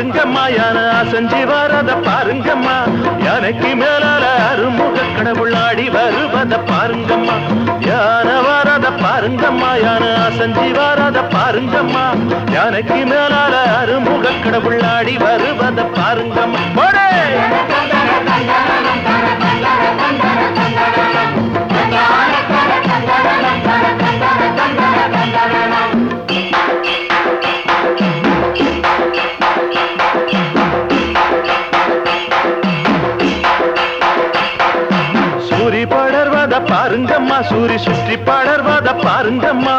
பாருங்கம்மா யானை அசஞ்சி வரத பாருங்கம்மா யானைக்கு மேலால அருமுக கடவுள் ஆடி வருவத பாருங்கம்மா யானை வரத பாருங்கம்மா யானை அசஞ்சி வரத பாருங்கம்மா யானைக்கு மேலால அருமுக கடவுள் ஆடி வருவத பாருங்கம்மா போடே சூரி படர்வத பாருங்கம்மா சூரி சுற்றி படர்வத பாருங்கம்மா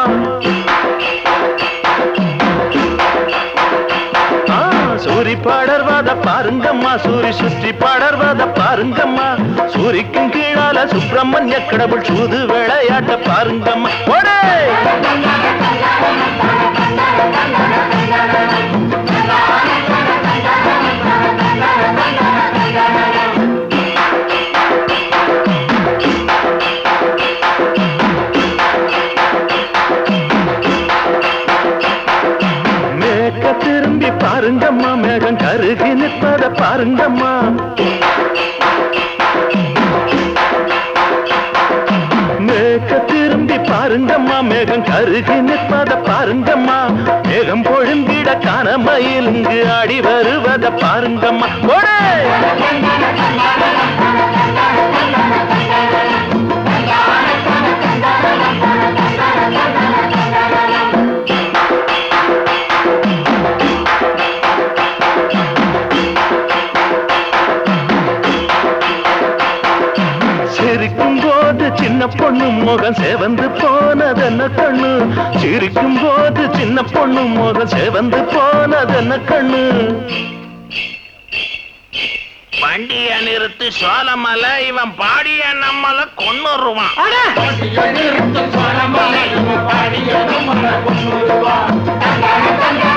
ஆ, சூரி படர்வத பாருங்கம்மா சூரி சுற்றி படர்வத பாருங்கம்மா சூரிக்கும் கீழால சுப்பிரமணிய கடவுள் சூது விளையாட்ட பாருங்கம்மா ஓடே மேற்க திரும்பி பாருங்கம்மா மேகம் கருகி நிற்பத பாருங்கம்மா மேற்க திரும்பி பாருங்கம்மா மேகம் கருகி நிற்பத பாருங்கம்மா மேகம் பொழுந்திட காணமையில் இங்கு ஆடி வருவத பாருங்கம்மா ஓடே சிரிக்கும் போது சின்ன பொண்ணு முகம் செவந்து போனதென்ன கண்ணு சிரிக்கும் போது சின்ன பொண்ணு முகம் செவந்து போனதென்ன கண்ணு வண்டிய நிறுத்து சோழமலை இவன் பாடிய நம்மள கொன்னுருவான் நிறுத்தும் சோழமலை பாடிய நம்மள கொண்டு